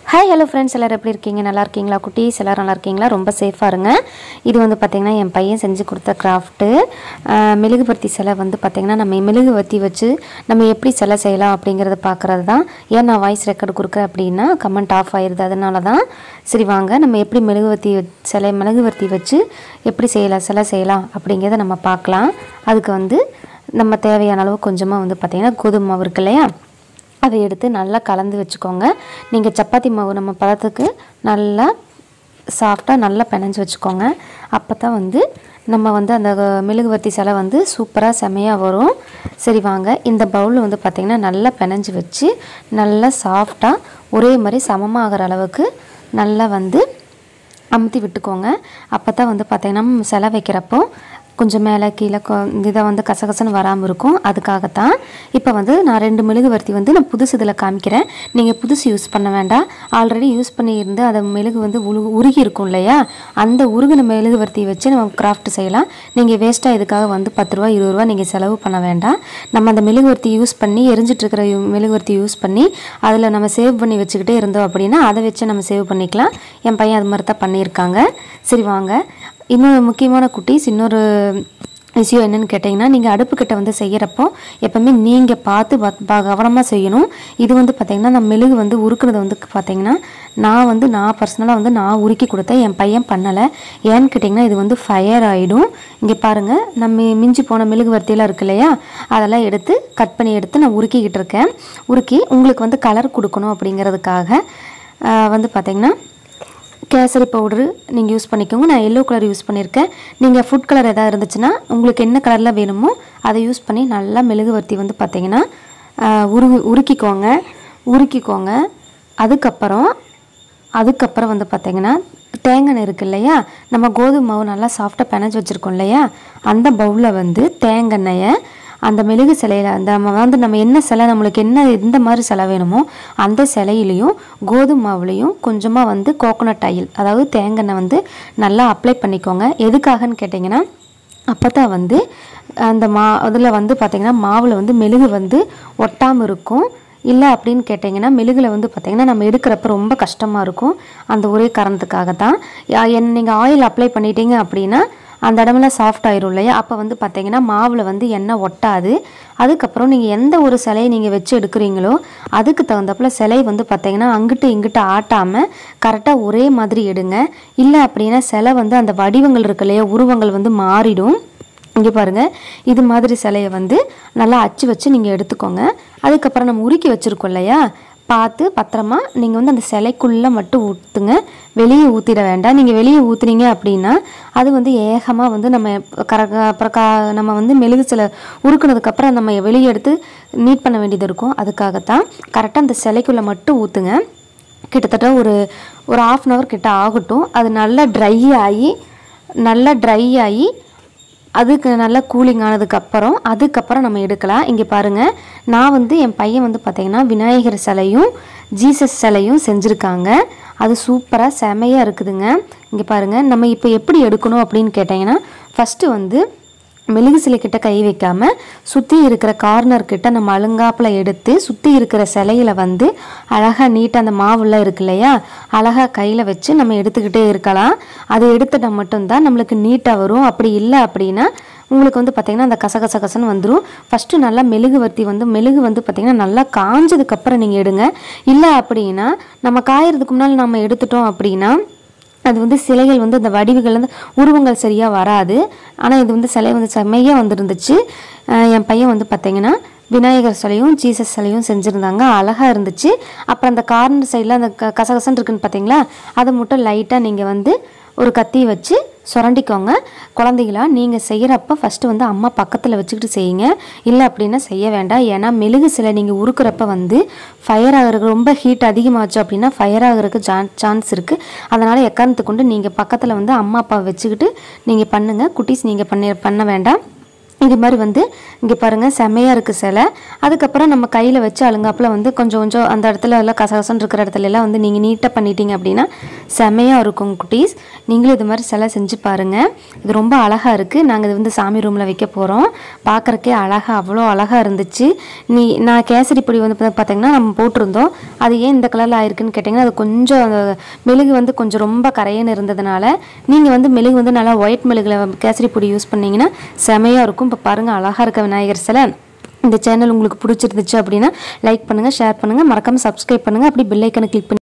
hi hello friends எல்லோரும் எப்படி இருக்கீங்க நல்லா இருக்கீங்களா குட்டீஸ் எல்லோரும் நல்லா இருக்கீங்களா ரொம்ப சேஃபாக இருங்க இது வந்து பார்த்திங்கன்னா என் பையன் செஞ்சு கொடுத்த கிராஃப்ட்டு மெழுகுபர்த்தி சிலை வந்து பார்த்திங்கன்னா நம்ம மெழுகுவர்த்தி வச்சு நம்ம எப்படி சிலை செய்யலாம் அப்படிங்கிறத பார்க்குறது தான் ஏன் நான் வாய்ஸ் ரெக்கார்டு கொடுக்குறேன் அப்படின்னா கமெண்ட் ஆஃப் ஆயிடுது அதனால தான் சரி வாங்க நம்ம எப்படி மெழுகுவர்த்தி வ- சிலை மெழுகுவர்த்தி வச்சு எப்படி செய்யலாம் சிலை செய்யலாம் அப்படிங்கிறத நம்ம பார்க்கலாம் அதுக்கு வந்து நம்ம தேவையான அளவு கொஞ்சமாக வந்து பார்த்திங்கன்னா கோதுமை மாவு இருக்கு இல்லையா அதை எடுத்து நல்லா கலந்து வச்சுக்கோங்க நீங்கள் சப்பாத்தி மாவு நம்ம பதத்துக்கு நல்லா சாஃப்டாக நல்லா பிணைஞ்சு வச்சுக்கோங்க அப்போ தான் வந்து நம்ம வந்து அந்த மெழுகுவர்த்தி சிலை வந்து சூப்பராக செமையாக வரும் சரி வாங்க இந்த பவுலில் வந்து பார்த்திங்கன்னா நல்லா பிணைஞ்சு வச்சு நல்லா சாஃப்டாக ஒரே மாதிரி சமமாகிற அளவுக்கு நல்லா வந்து அமுத்தி விட்டுக்கோங்க அப்போ தான் வந்து பார்த்திங்கன்னா சிலை வைக்கிறப்போ கொஞ்சம் மேலே கீழே கொ- இதை வந்து கசகசன்னு வராமல் இருக்கும் அதுக்காகத்தான் இப்போ வந்து நான் ரெண்டு மெழுகுவர்த்தி வந்து நான் புதுசு இதில் காமிக்கிறேன் நீங்கள் புதுசு யூஸ் பண்ண வேண்டாம் ஆல்ரெடி யூஸ் பண்ணியிருந்து அதை மெழுகு வந்து உரு உருகி இருக்கும் இல்லையா அந்த உருகின மெழுகுவர்த்தி வச்சு நம்ம கிராஃப்ட் செய்யலாம் நீங்கள் வேஸ்ட்டாக இதுக்காக வந்து பத்து ரூபா இருபது ரூபா நீங்கள் செலவு பண்ண வேண்டாம் நம்ம அந்த மெழுகுவர்த்தி யூஸ் பண்ணி எரிஞ்சிட்டு இருக்கிற யு- மெழுகுவர்த்தி யூஸ் பண்ணி அதில் நம்ம சேவ் பண்ணி வச்சுக்கிட்டே இருந்தோம் அப்படின்னா அதை வச்சு நம்ம சேவ் பண்ணிக்கலாம் என் பையன் அது மாதிரி தான் பண்ணியிருக்காங்க சரி வாங்க இன்னொரு முக்கியமான குட்டீஸ் இன்னொரு விஷயம் என்னன்னு கேட்டிங்கன்னா நீங்கள் அடுப்புக்கிட்ட வந்து செய்கிறப்போ எப்பவுமே நீங்கள் பார்த்து பத்- ப- கவனமாக செய்யணும் இது வந்து பார்த்திங்கன்னா நான் மெழுகு வந்து உருக்குறது வந்து பார்த்திங்கன்னா நான் வந்து நான் பர்சனலாக வந்து நான் உருக்கி கொடுத்தேன் என் பையன் பண்ணலை ஏன்னு கேட்டிங்கன்னா இது வந்து ஃபயர் ஆகிடும் இங்கே பாருங்கள் நம்ம மிஞ்சி போன மெழுகு வர்த்தியெல்லாம் இருக்கு இல்லையா அதெல்லாம் எடுத்து கட் பண்ணி எடுத்து நான் உருக்கிக்கிட்டு இருக்கேன் உருக்கி உங்களுக்கு வந்து கலர் கொடுக்கணும் அப்படிங்கிறதுக்காக ஆஹ், வந்து பார்த்திங்கன்னா கேசரி பவுடரு நீங்கள் யூஸ் பண்ணிக்கோங்க நான் எல்லோ கலர் யூஸ் பண்ணியிருக்கேன் நீங்கள் ஃபுட் கலர் எதாவது இருந்துச்சுன்னா உங்களுக்கு என்ன கலரில் வேணுமோ அதை யூஸ் பண்ணி நல்லா மெழுகுவர்த்தி வந்து பார்த்தீங்கன்னா ஆஹ், உரு உருக்கிக்கோங்க உருக்கிக்கோங்க அதுக்கப்புறம் அதுக்கப்புறம் வந்து பார்த்தீங்கன்னா தேங்காய் எண்ணெய் இருக்கு இல்லையா நம்ம கோதுமை மாவு நல்லா சாஃப்டாக பிணைஞ்சு வச்சுருக்கோம் இல்லையா அந்த பவுலில் வந்து தேங்காய் எண்ணெயை அந்த மெழுகு சிலையில் அந்த நம்ம வந்து நம்ம என்ன சிலை நம்மளுக்கு என்ன எந்த மாதிரி சிலை வேணுமோ அந்த சிலையிலையும் கோதுமை மாவுலையும் கொஞ்சமாக வந்து கோகோனட் ஆயில் அதாவது தேங்காய் எண்ணெய் வந்து நல்லா அப்ளை பண்ணிக்கோங்க எதுக்காகன்னு கேட்டிங்கன்னா அப்போ தான் வந்து அந்த மா அதில் வந்து பார்த்திங்கன்னா மாவில் வந்து மெழுகு வந்து ஒட்டாமல் இருக்கும் இல்லை அப்படின்னு கேட்டிங்கன்னா மெழுகில் வந்து பார்த்திங்கன்னா நம்ம எடுக்கிறப்ப ரொம்ப கஷ்டமாக இருக்கும் அந்த ஒரே காரணத்துக்காக தான் யா- என் நீங்கள் ஆயில் அப்ளை பண்ணிட்டீங்க அப்படின்னா அந்த இடமெல்லாம் சாஃப்ட் ஆயிரும் இல்லையா அப்போ வந்து பார்த்தீங்கன்னா மாவில் வந்து எண்ணெய் ஒட்டாது அதுக்கப்புறம் நீங்கள் எந்த ஒரு சிலையை நீங்கள் வச்சு எடுக்கிறீங்களோ அதுக்கு தகுந்தப்புல சிலை வந்து பார்த்தீங்கன்னா அங்கிட்டு இங்கிட்டு ஆட்டாமல் கரெக்டாக ஒரே மாதிரி எடுங்க இல்லை அப்படின்னா சிலை வந்து அந்த வடிவங்கள் இருக்கு இல்லையா உருவங்கள் வந்து மாறிடும் இங்கே பாருங்கள் இது மாதிரி சிலையை வந்து நல்லா அச்சு வச்சு நீங்கள் எடுத்துக்கோங்க அதுக்கப்புறம் நம்ம உருக்கி வச்சுருக்கோம் இல்லையா பார்த்து பத்திரமா நீங்கள் வந்து அந்த சிலைக்குள்ளே மட்டும் ஊற்றுங்க வெளியே ஊற்றிட வேண்டாம் நீங்கள் வெளியே ஊற்றுனீங்க அப்படின்னா அது வந்து ஏகமாக வந்து நம்ம கர அப்புறம் கா நம்ம வந்து மெழுகு சிலை உருக்குனதுக்கப்புறம் நம்ம வெளியே எடுத்து நீட் பண்ண வேண்டியது இருக்கும் அதுக்காகத்தான் கரெக்டாக அந்த சிலைக்குள்ளே மட்டும் ஊற்றுங்க கிட்டத்தட்ட ஒரு ஒரு ஆஃப் அன் ஹவர் கிட்ட ஆகட்டும் அது நல்லா ட்ரை ஆகி நல்லா ட்ரை ஆகி அதுக்கு நல்லா கூலிங் ஆனதுக்கப்புறம் அதுக்கப்புறம் நம்ம எடுக்கலாம் இங்கே பாருங்கள் நான் வந்து என் பையன் வந்து பார்த்தீங்கன்னா விநாயகர் சிலையும் ஜீசஸ் சிலையும் செஞ்சுருக்காங்க அது சூப்பராக செமையாக இருக்குதுங்க இங்கே பாருங்கள் நம்ம இப்போ எப்படி எடுக்கணும் அப்படின்னு கேட்டிங்கன்னா ஃபஸ்ட்டு வந்து மெழுகு சிலை கிட்ட கை வைக்காம சுற்றி இருக்கிற கார்னர் கிட்ட நம்ம அழுங்காப்பில் எடுத்து சுற்றி இருக்கிற சிலையில வந்து அழகாக நீட்டாக அந்த மாவுலாம் இருக்கு இல்லையா அழகாக கையில் வச்சு நம்ம எடுத்துக்கிட்டே இருக்கலாம் அதை எடுத்துட்டா மட்டும்தான் நம்மளுக்கு நீட்டாக வரும் அப்படி இல்லை அப்படின்னா உங்களுக்கு வந்து பார்த்திங்கன்னா அந்த கசகச கசன்னு வந்துடும் ஃபஸ்ட்டு நல்லா மெழுகுவர்த்தி வந்து மெழுகு வந்து பார்த்திங்கன்னா நல்லா காஞ்சதுக்கப்புறம் நீங்கள் எடுங்க இல்லை அப்படின்னா நம்ம காயறதுக்கு முன்னால் நம்ம எடுத்துட்டோம் அப்படின்னா அது வந்து சிலைகள் வந்து அந்த வடிவுகள் வந்து உருவங்கள் சரியாக வராது ஆனால் இது வந்து சிலை வந்து செம்மையாக வந்துருந்துச்சு அஹ் என் பையன் வந்து பார்த்தீங்கன்னா விநாயகர் சிலையும் ஜீசஸ் சிலையும் செஞ்சுருந்தாங்க அழகாக இருந்துச்சு அப்புறம் அந்த கார்னர் சைடில் அந்த க கசகசன்னு இருக்குன்னு பார்த்தீங்களா அதை மட்டும் லைட்டாக நீங்கள் வந்து ஒரு கத்தி வச்சு சுரண்டிக்கோங்க குழந்தைகளா நீங்கள் செய்கிறப்ப ஃபஸ்ட்டு வந்து அம்மா பக்கத்தில் வச்சுக்கிட்டு செய்யுங்க இல்லை அப்படின்னா செய்ய வேண்டாம் ஏன்னா மெழுகு சிலை நீங்கள் உருக்குறப்ப வந்து ஃபயர் ஆகிறதுக்கு ரொம்ப ஹீட் அதிகமாச்சு அப்படின்னா ஃபயர் ஆகிறதுக்கு சான் சான்ஸ் இருக்குது அதனால் எக்காரணத்தை கொண்டு நீங்கள் பக்கத்தில் வந்து அம்மா அப்பா வச்சுக்கிட்டு நீங்கள் பண்ணுங்கள் குட்டீஸ் நீங்கள் பண்ண பண்ண வேண்டாம் இது மாதிரி வந்து இங்கே பாருங்கள் செமையாக இருக்குது சிலை அதுக்கப்புறம் நம்ம கையில் வச்சு அழுங்காப்பில் வந்து கொஞ்சம் கொஞ்சம் அந்த இடத்துல எல்லாம் கசகசன்னு இருக்கிற இடத்துல எல்லாம் வந்து நீங்கள் நீட்டாக பண்ணிட்டீங்க அப்படின்னா செமையாக இருக்கும் குட்டீஸ் நீங்களும் இது மாதிரி சிலை செஞ்சு பாருங்கள் இது ரொம்ப அழகாக இருக்குது நாங்கள் இது வந்து சாமி ரூமில் வைக்க போகிறோம் பார்க்குறக்கே அழகாக அவ்வளோ அழகாக இருந்துச்சு நீ நான் கேசரி பொடி வந்து பார்த்தா- பார்த்தீங்கன்னா நம்ம போட்டிருந்தோம் அது ஏன் இந்த கலரில் ஆயிருக்குன்னு கேட்டிங்கன்னா அது கொஞ்சம் அந்த மெழுகு வந்து கொஞ்சம் ரொம்ப கரையன்னு இருந்ததுனால நீங்கள் வந்து மெழுகு வந்து நல்லா ஒயிட் மெழுகுல கேசரி பொடி யூஸ் பண்ணீங்கன்னா செமையாக இருக்கும் இப்போ பாருங்கள் அழகாக இருக்க விநாயகர் சிலை இந்த சேனல் உங்களுக்கு பிடிச்சிருந்துச்சு அப்படின்னா லைக் பண்ணுங்கள் ஷேர் பண்ணுங்கள் மறக்காமல் சப்ஸ்கிரைப் பண்ணுங்கள் அப்படி பெல் ஐக்கனை கிளிக் பண்ணி